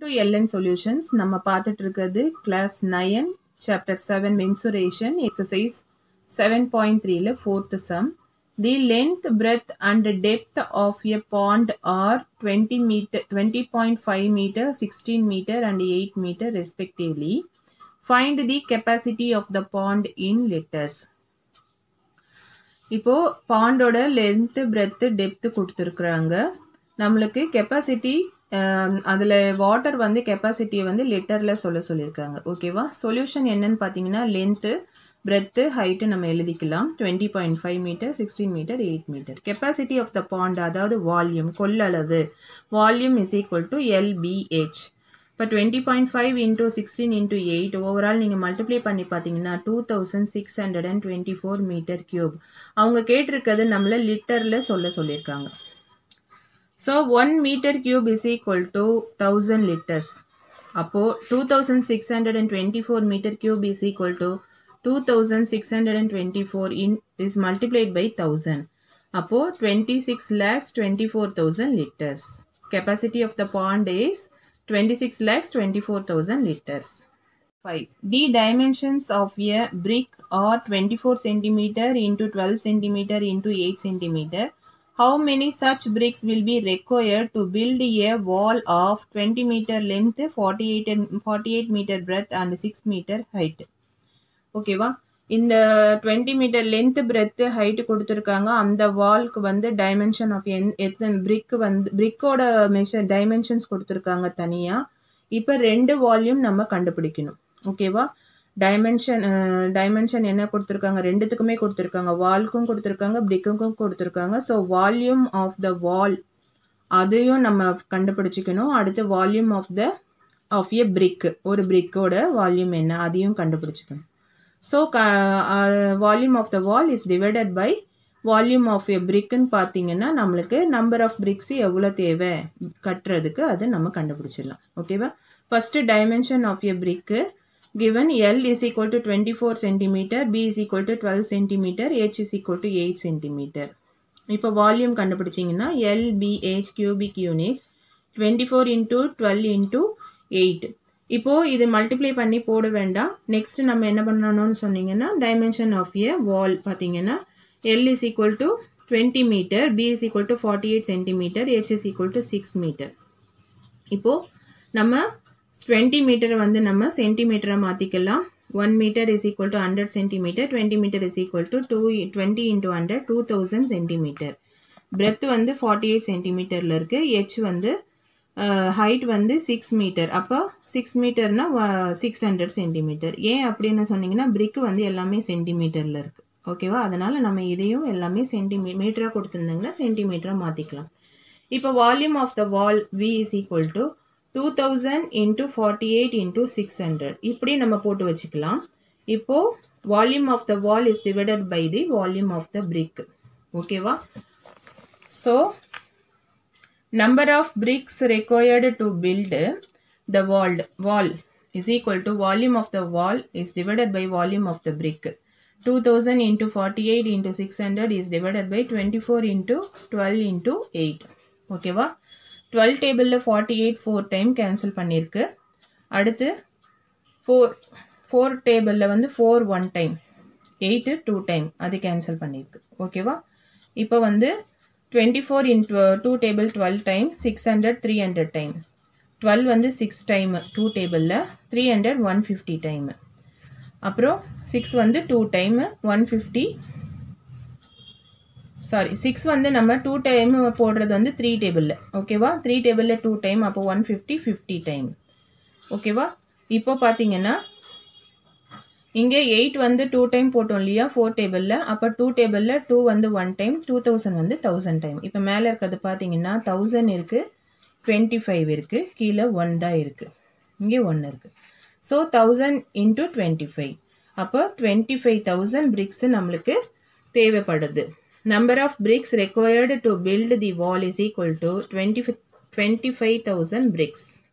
To LN solutions நம்ம பார்த்துட்டு இருக்கிறது class nine chapter seven mensuration exercise seven point த்ரீல fourth sum the length breadth and depth of a pond are twenty metre twenty point five metre sixteen metre and eight metre respectively find the capacity of the pond in litres இப்போ பாண்டோட length breadth depth கொடுத்துருக்குறாங்க நம்மளுக்கு capacity அதில் water வந்து கெப்பாசிட்டியை வந்து லிட்டரில் சொல்ல சொல்லியிருக்காங்க ஓகேவா சொல்யூஷன் என்னன்னு பார்த்தீங்கன்னா லென்த்து பிரெத்து ஹைட்டு நம்ம எழுதிக்கலாம் twenty point five metre sixteen metre eight metre capacity of the pond அதாவது வால்யூம் கொள்ளளவு volume is equal to L B H இப்போ twenty point five into sixteen into eight overall நீங்கள் மல்டிப்ளை பண்ணி பார்த்தீங்கன்னா two thousand six hundred and twenty four metre cube அவங்க கேட்டிருக்கிறது நம்மளை லிட்டரில் சொல்ல சொல்லியிருக்காங்க so one metre cube is equal to thousand litres அப்போது two thousand six hundred and twenty four metre cube is equal to two thousand six hundred and twenty four in is multiplied by thousand அப்போது twenty six lakhs twenty four thousand litres capacity of the pond is 26 lakhs 24,000 liters. 5. The dimensions of a brick are 24 centimeter into 12 centimeter into 8 centimeter. How many such bricks will be required to build a wall of 20 meter length, 48, and 48 meter breadth and 6 meter height? ஓகேவா இந்த twenty metre length breadth height கொடுத்துருக்காங்க அந்த வால்க்கு வந்து dimension of n எத்தனை பிரிக் வந்து பிரிக்கோட measure dimensions கொடுத்துருக்காங்க தனியாக இப்போ ரெண்டு வால்யூம் நம்ம கண்டுபிடிக்கணும் ஓகேவா டைமென்ஷன் டைமென்ஷன் என்ன கொடுத்துருக்காங்க ரெண்டுத்துக்குமே கொடுத்துருக்காங்க வால்க்கும் கொடுத்துருக்காங்க பிரிக்குக்கும் கொடுத்துருக்காங்க so volume of the wall அதையும் நம்ம கண்டுபிடிச்சிக்கணும் அடுத்து volume of the of a brick ஒரு பிரிக்கோட வால்யூம் என்ன அதையும் கண்டுபிடிச்சிக்கணும் ஸோ க volume of the wall is divided by volume of a பிரிக்குன்னு பார்த்தீங்கன்னா நம்மளுக்கு நம்பர் ஆஃப் பிரிக்ஸ் எவ்வளோ தேவை கட்டுறதுக்கு அது நம்ம கண்டுபிடிச்சிடலாம் ஓகேவா first dimension of a brick given L is equal to 24 centimeter, B is equal to 12 centimeter, H is equal to 8 centimeter. இப்போ வால்யூம் கண்டுபிடிச்சிங்கன்னா L B H cubic units twenty four into twelve into eight இப்போது இது multiply பண்ணி போட வேண்டாம் next நம்ம என்ன பண்ணணும்னு சொன்னீங்கன்னா டைமென்ஷன் ஆஃப் எ வால் பார்த்தீங்கன்னா L is equal to twenty metre B is equal to forty eight centimetre H is equal to six metre இப்போது நம்ம டுவெண்ட்டி மீட்டரை வந்து நம்ம சென்டிமீட்டரை மாற்றிக்கலாம் one metre is equal to hundred centimetre twenty metre is equal to two twenty into hundred two thousand centimetre breadth வந்து forty eight சென்டிமீட்டரில் இருக்குது ஹெச் வந்து ஹைட் வந்து சிக்ஸ் மீட்டர் அப்போ சிக்ஸ் மீட்டர்னா சிக்ஸ் ஹண்ட்ரட் சென்டிமீட்டர் ஏன் அப்படின்னு சொன்னீங்கன்னா பிரிக்கு வந்து எல்லாமே சென்டிமீட்டரில் இருக்குது ஓகேவா அதனால் நம்ம இதையும் எல்லாமே சென்டிமீ மீட்டராக கொடுத்துருந்தாங்கன்னா சென்டிமீட்டராக மாற்றிக்கலாம் இப்போ volume of the wall V is equal to two thousand into forty eight into six hundred இப்படி நம்ம போட்டு வச்சுக்கலாம் இப்போது volume of the wall is divided by the volume of the brick ஓகேவா so number of bricks required to build the walled wall is equal to volume of the wall is divided by volume of the brick 2000 into 48 into 600 is divided by 24 into 12 into 8 ஓகேவா twelve டேபிளில் forty eight four time cancel பண்ணியிருக்கு அடுத்து four four டேபிளில் வந்து four one time eight two time அது cancel பண்ணியிருக்கு ஓகேவா இப்போ வந்து twenty four in two table twelve time six hundred three hundred time twelve வந்து சிக்ஸ் டைம் டூ டேபிளில் three hundred one fifty time அப்புறம் சிக்ஸ் வந்து two time one fifty sorry six வந்து நம்ம டூ டைம் போடுறது வந்து த்ரீ டேபிளில் ஓகேவா த்ரீ டேபிளில் டூ டைம் அப்போ ஒன் ஃபிஃப்டி ஃபிஃப்டி டைம் ஓகேவா இப்போ பார்த்தீங்கன்னா இங்கே எயிட் வந்து டூ டைம் போட்டோம் இல்லையா ஃபோர் டேபிளில் அப்போ டூ டேபிளில் டூ வந்து ஒன் டைம் டூ தௌசண்ட் வந்து தௌசண்ட் டைம் இப்போ மேலே இருக்கிறது பார்த்தீங்கன்னா தௌசண்ட் இருக்குது டுவெண்ட்டி ஃபைவ் இருக்குது கீழே ஒன் தான் இருக்குது இங்கே ஒன்று இருக்குது so thousand into twenty five அப்போ டுவெண்ட்டி ஃபைவ் தௌசண்ட் பிரிக்ஸு நம்மளுக்கு தேவைப்படுது number of bricks required to build the wall is equal to twenty twenty five thousand BRICS